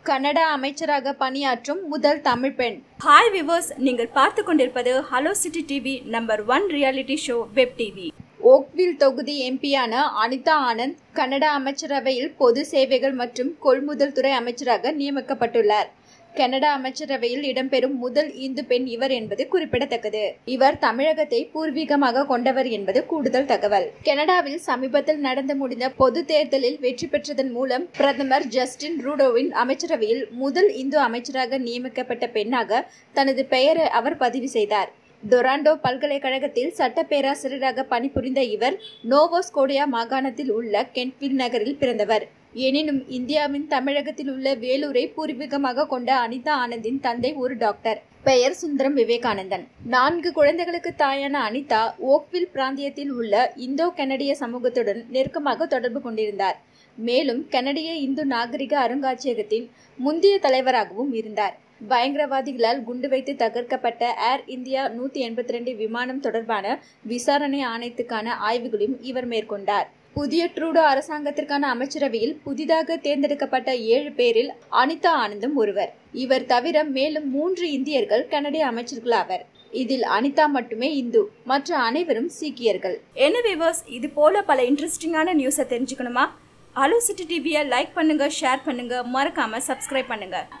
Canada அமைச்சராக பணியாற்றும் முதல் தமிழ் பெண் ஹாய் விவர்ஸ் நீங்கள் பார்த்து கொண்டிருப்பது hello city TV number one reality show web TV Oakville தொகுதி எம்பியான அனிதா ஆனந்த் கனடா அமைச்சரவையில் பொது சேவைகள் மற்றும் கொள்முதல் துறை அமைச்சராக நியமிக்கப்பட்டுள்ளார் கனடா அமைச்சரவையில் இடம்பெறும் முதல் இந்து பெண் இவர் என்பது குறிப்பிடத்தக்கது இவர் தமிழகத்தை பூர்வீகமாக கொண்டவர் என்பது கூடுதல் தகவல் கனடாவில் சமீபத்தில் நடந்து முடிந்த பொது தேர்தலில் வெற்றி பெற்றதன் மூலம் பிரதமர் ஜஸ்டின் ரூடோவின் அமைச்சரவையில் முதல் இந்து அமைச்சராக நியமிக்கப்பட்ட பெண்ணாக தனது பெயரை அவர் பதிவு செய்தார் டொராண்டோ பல்கலைக்கழகத்தில் சட்ட பேராசிரியராக பணிபுரிந்த இவர் நோவோஸ்கோடியா மாகாணத்தில் உள்ள கென்ட்வில் நகரில் பிறந்தவர் எனினும் இந்தியாவின் தமிழகத்தில் உள்ள வேலூரை பூர்வீகமாக கொண்ட அனிதா ஆனந்தின் தந்தை ஒரு டாக்டர் பெயர் சுந்தரம் விவேகானந்தன் நான்கு குழந்தைகளுக்கு தாயான அனிதா ஓக்வில் பிராந்தியத்தில் உள்ள இந்தோ கனடிய சமூகத்துடன் நெருக்கமாக தொடர்பு கொண்டிருந்தார் மேலும் கனடிய இந்து நாகரிக அருங்காட்சியகத்தின் முந்தைய தலைவராகவும் இருந்தார் பயங்கரவாதிகளால் குண்டு வைத்து தகர்க்கப்பட்ட ஏர் இந்தியா நூத்தி எண்பத்தி ரெண்டு விமானம் தொடர்பான விசாரணை ஆணையத்துக்கான ஆய்வுகளையும் இவர் மேற்கொண்டார் புதிய ட்ரூடோ அரசாங்கத்திற்கான அமைச்சரவையில் புதிதாக தேர்ந்தெடுக்கப்பட்ட ஏழு பேரில் அனிதா ஆனந்தும் ஒருவர் இவர் தவிர மேலும் மூன்று இந்தியர்கள் கனடிய அமைச்சர்கள் ஆவர் இதில் அனிதா மட்டுமே இந்து மற்ற அனைவரும் சீக்கியர்கள் என்ன விவர்ஸ் இது போல பல இன்ட்ரெஸ்டிங்கான நியூஸை தெரிஞ்சுக்கணுமா ஹலோ சிட்டி டிவியை லைக் பண்ணுங்க ஷேர் பண்ணுங்க மறக்காம சப்ஸ்கிரைப் பண்ணுங்க